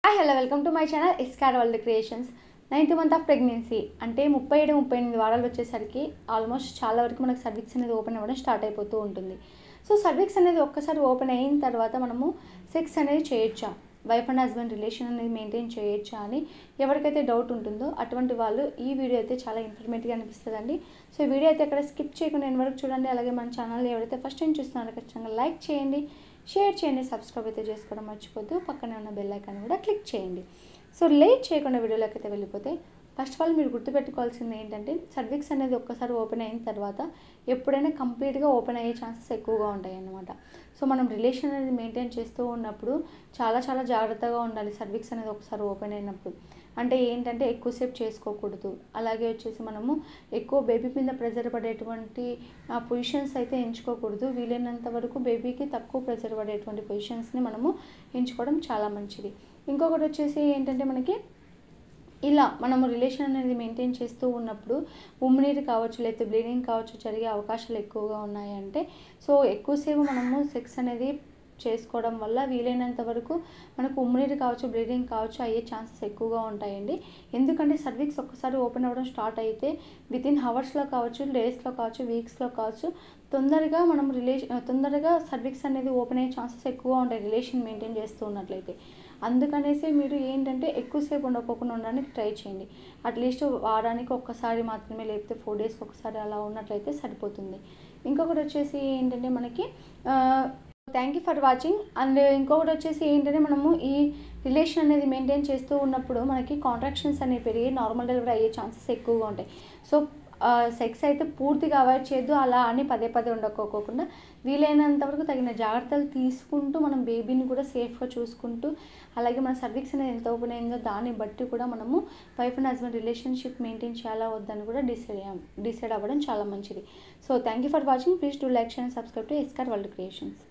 hi hello welcome to my channel ఎస్కార్ world creations ninth month of pregnancy అంటే ముప్పై ఏడు ముప్పై ఎనిమిది వారాలు వచ్చేసరికి ఆల్మోస్ట్ చాలా వరకు మనకు సర్వీక్స్ అనేది ఓపెన్ అవ్వడం స్టార్ట్ అయిపోతూ ఉంటుంది సో సర్వీక్స్ అనేది ఒక్కసారి ఓపెన్ అయిన తర్వాత మనము సెక్స్ అనేది చేయొచ్చా వైఫ్ అండ్ హస్బెండ్ రిలేషన్ అనేది మెయింటైన్ చేయొచ్చా అని ఎవరికైతే డౌట్ ఉంటుందో అటువంటి వాళ్ళు ఈ వీడియో అయితే చాలా ఇన్ఫర్మేటివ్గా అనిపిస్తుందండి సో ఈ వీడియో అయితే ఎక్కడ స్కిప్ చేయకుండా నేను వరకు చూడండి అలాగే మన ఛానల్ ఎవరైతే ఫస్ట్ టైం చూస్తున్నారో ఖచ్చితంగా లైక్ చేయండి షేర్ చేయండి సబ్స్క్రైబ్ అయితే చేసుకోవడం మర్చిపోద్దు పక్కనే ఉన్న బెల్ ఐకాన్ కూడా క్లిక్ చేయండి సో లేట్ చేయకుండా వీడియోలోకి అయితే వెళ్ళిపోతే ఫస్ట్ ఆఫ్ ఆల్ మీరు గుర్తుపెట్టుకోవాల్సింది ఏంటంటే సర్వీక్స్ అనేది ఒక్కసారి ఓపెన్ అయిన తర్వాత ఎప్పుడైనా కంప్లీట్గా ఓపెన్ అయ్యే ఛాన్సెస్ ఎక్కువగా ఉంటాయి అన్నమాట సో మనం రిలేషన్ అనేది మెయింటైన్ చేస్తూ ఉన్నప్పుడు చాలా చాలా జాగ్రత్తగా ఉండాలి సర్వీక్స్ అనేది ఒకసారి ఓపెన్ అయినప్పుడు అంటే ఏంటంటే ఎక్కువసేపు చేసుకోకూడదు అలాగే వచ్చేసి మనము ఎక్కువ బేబీ మీద ప్రెజర్ పడేటువంటి పొజిషన్స్ అయితే ఎంచుకోకూడదు వీలైనంత వరకు బేబీకి తక్కువ ప్రెజర్ పడేటువంటి పొజిషన్స్ని మనము ఎంచుకోవడం చాలా మంచిది ఇంకొకటి వచ్చేసి ఏంటంటే మనకి ఇలా మనము రిలేషన్ అనేది మెయింటైన్ చేస్తూ ఉన్నప్పుడు ఉమ్మినీరు కావచ్చు లేకపోతే బ్లీడింగ్ కావచ్చు జరిగే అవకాశాలు ఎక్కువగా ఉన్నాయంటే సో ఎక్కువసేపు మనము సెక్స్ అనేది చేసుకోవడం వల్ల వీలైనంత వరకు మనకు ఉమ్మినీరు కావచ్చు బ్లీడింగ్ కావచ్చు అయ్యే ఛాన్సెస్ ఎక్కువగా ఉంటాయండి ఎందుకంటే సర్వీక్స్ ఒక్కసారి ఓపెన్ అవ్వడం స్టార్ట్ అయితే విత్ ఇన్ హవర్స్లో కావచ్చు డేస్లో కావచ్చు వీక్స్లో కావచ్చు తొందరగా మనం రిలేషన్ తొందరగా సర్వీక్స్ అనేది ఓపెన్ అయ్యే ఛాన్సెస్ ఎక్కువగా ఉంటాయి రిలేషన్ మెయింటైన్ చేస్తూ ఉన్నట్లయితే అందుకనేసి మీరు ఏంటంటే ఎక్కువసేపు ఉండకోకుండా ఉండడానికి ట్రై చేయండి అట్లీస్ట్ వారానికి ఒక్కసారి మాత్రమే లేకపోతే ఫోర్ డేస్కి ఒకసారి అలా ఉన్నట్లయితే సరిపోతుంది ఇంకొకటి వచ్చేసి ఏంటంటే మనకి thank you for watching and ఇంకొకటి వచ్చేసి ఏంటంటే మనము ఈ రిలేషన్ అనేది మెయింటైన్ చేస్తూ ఉన్నప్పుడు మనకి కాంట్రాక్షన్స్ అనేవి పెరిగి నార్మల్ డెలివరీ అయ్యే ఛాన్సెస్ ఎక్కువగా ఉంటాయి సో సెక్స్ అయితే పూర్తిగా అవాయిడ్ చేయొద్దు అలా అని పదే పదే ఉండకోకుండా వీలైనంత వరకు తగిన జాగ్రత్తలు తీసుకుంటూ మనం బేబీని కూడా సేఫ్గా చూసుకుంటూ అలాగే మన సర్వీక్స్ అనేది ఎంత ఓపెన్ అయిందో దాన్ని బట్టి కూడా మనము wife and husband relationship maintain చేయాలా వద్దని కూడా డిసైడ్ డిసైడ్ అవ్వడం చాలా మంచిది so thank you for watching please do like and subscribe to ఎస్కార్ వరల్డ్ క్రియేషన్స్